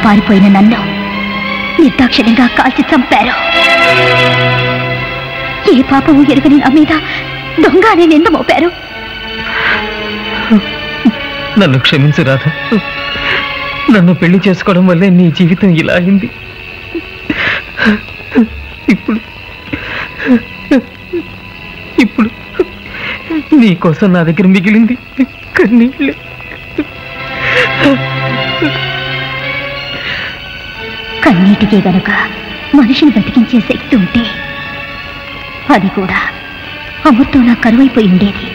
పారిపోయిన నన్ను నిర్దాక్షిణ్యంగా కాల్చి చంపారు ఏ పాపము ఎరుగని నా మీద దొంగ అనే నింద మోపారు నన్ను క్షమించు రాధ నన్ను పెళ్లి చేసుకోవడం వల్లే నీ జీవితం ఇలా అయింది ఇప్పుడు ఇప్పుడు నీ కోసం నా దగ్గర మిగిలింది కన్నీళ్ళు కన్నీటికే గనుక మనిషిని బతికించే శక్తి ఉంటే అది కూడా అమృతంలా కరువైపోయి ఉండేది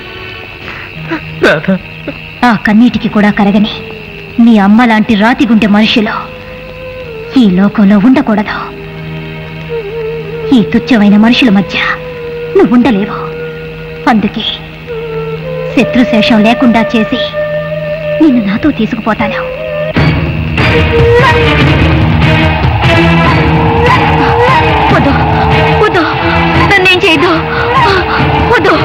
రాధ ఆ కన్నీటికి కూడా కరగని నీ అమ్మ లాంటి రాతి గుండె మనుషులు ఈ లోకంలో ఉండకూడదు ఈ తుచ్చమైన మనుషుల మధ్య నువ్వు ఉండలేవు అందుకే శత్రుశేషం లేకుండా చేసి నిన్ను నాతో తీసుకుపోతాను వద్దు వద్దు నన్నేం చేయదు వద్దు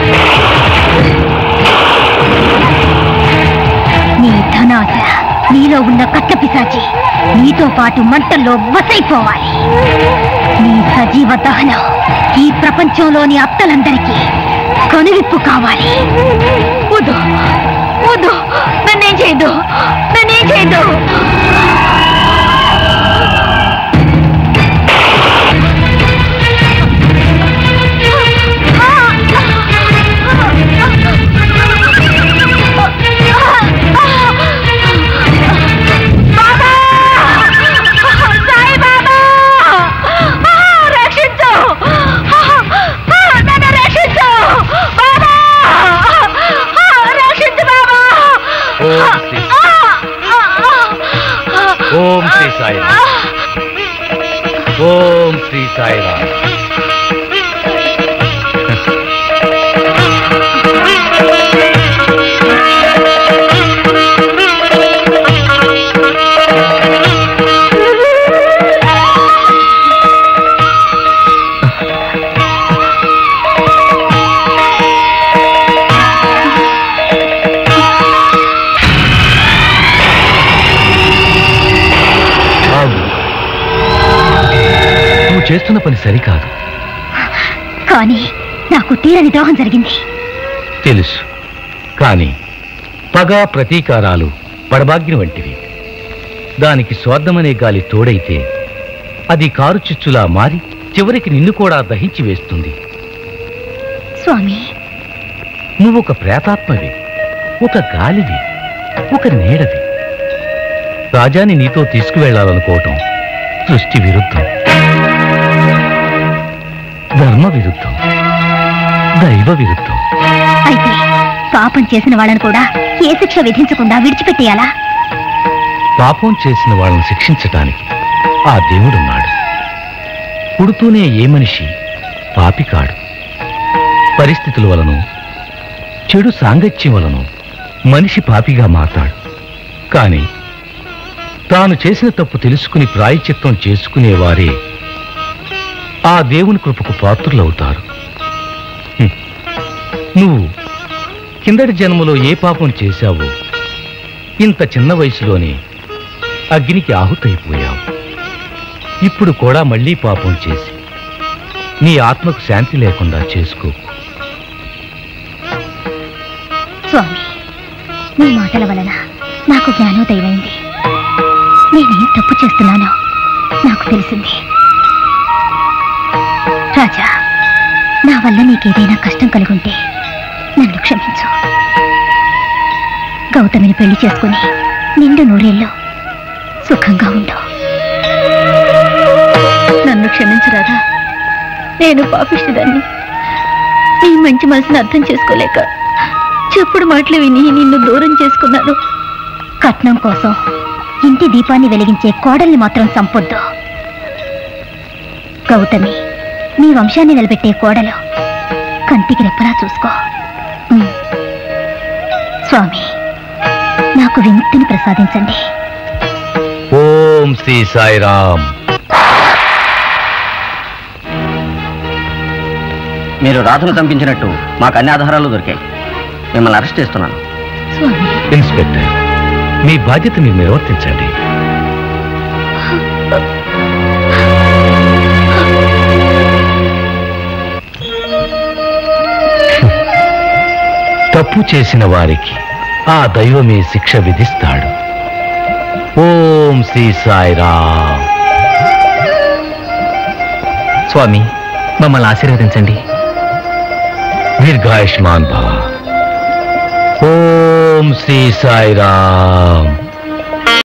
నీ ధనాశ నీలో ఉన్న కట్ల పిశాచి నీతో పాటు మంటల్లో వసైపోవాలి నీ సజీవ దహనం ఈ ప్రపంచంలోని అత్తలందరికీ కనువిప్పు కావాలి వద్దు వద్దు నన్నేం చేయదు నన్నేం చేయదు రక్షించు నన్ను రక్షించు బాబా రక్షించు బాబా ఓం శ్రీ ఓం శ్రీ సాయి ఓం శ్రీ సాయిరామ్ ఆగు. నువ్వు చేస్తున్న పని సరికాదు కానీ నాకు తీరని ద్రోహం జరిగింది తెలుసు కానీ పగ ప్రతీకారాలు పడబాగ్ని వంటివి దానికి స్వార్థమనే గాలి తోడైతే అది కారు చిచ్చులా మారి చివరికి నిన్ను కూడా దహించి వేస్తుంది స్వామి నువ్వు ఒక ప్రేతాత్మవి ఒక గాలివి ఒక నీడవి రాజాని నీతో తీసుకువెళ్ళాలనుకోవటం సృష్టి విరుద్ధం ధర్మ విరుద్ధం దైవ విరుద్ధం అయితే పాపం చేసిన వాళ్ళని కూడా ఏ శిక్ష విధించకుండా విడిచిపెట్టేయాలా పాపం చేసిన వాళ్ళని శిక్షించటానికి ఆ దేవుడున్నాడు పుడుతూనే ఏ మనిషి పాపి కాడు పరిస్థితుల వలన చెడు సాంగత్యం వలన మనిషి పాపిగా మారతాడు కానీ తాను చేసిన తప్పు తెలుసుకుని ప్రాయచిత్తం చేసుకునేవారే ఆ దేవుని కృపకు పాత్రులవుతారు హ్మ్. నువ్వు కిందటి జన్మలో ఏ పాపం చేశావో ఇంత చిన్న వయసులోనే అగ్నికి ఆహుతైపోయావు ఇప్పుడు కూడా మళ్ళీ పాపం చేసి నీ ఆత్మకు శాంతి లేకుండా చేసుకో స్వామి మీ మాటల వలన నాకు జ్ఞానోదయమైంది నేనేం తప్పు చేస్తున్నానో నాకు తెలిసింది రాజా నా వల్ల నీకేదైనా కష్టం కలుగుంటే నన్ను క్షమించు గౌతమిని పెళ్లి చేసుకుని నిండు నూరేళ్ళు సుఖంగా ఉండు నన్ను క్షమించు రాధా నేను పాపిష్టిదాన్ని నీ మంచి మనసుని అర్థం చేసుకోలేక చెప్పుడు మాటలు విని నిన్ను దూరం చేసుకున్నాను కట్నం కోసం ఇంటి దీపాన్ని వెలిగించే కోడల్ని మాత్రం సంపొద్దు గౌతమి నీ వంశాన్ని నిలబెట్టే కోడలు కంటికి రెప్పలా చూసుకో ఉమ్. స్వామి నాకు విముక్తిని ప్రసాదించండి ఓం శ్రీ సాయిరామ్ మీరు రాధను చంపించినట్టు మాకు అన్ని ఆధారాలు దొరికాయి మిమ్మల్ని అరెస్ట్ చేస్తున్నాను స్వామి ఇన్స్పెక్టర్ మీ బాధ్యత మీరు నిర్వర్తించండి తప్పు చేసిన వారికి ఆ దైవమే శిక్ష విధిస్తాడు ఓం శ్రీ సాయిరామ్ స్వామి మమ్మల్ని ఆశీర్వదించండి దీర్ఘాయుష్మాన్ భవ ఓం శ్రీ సాయిరామ్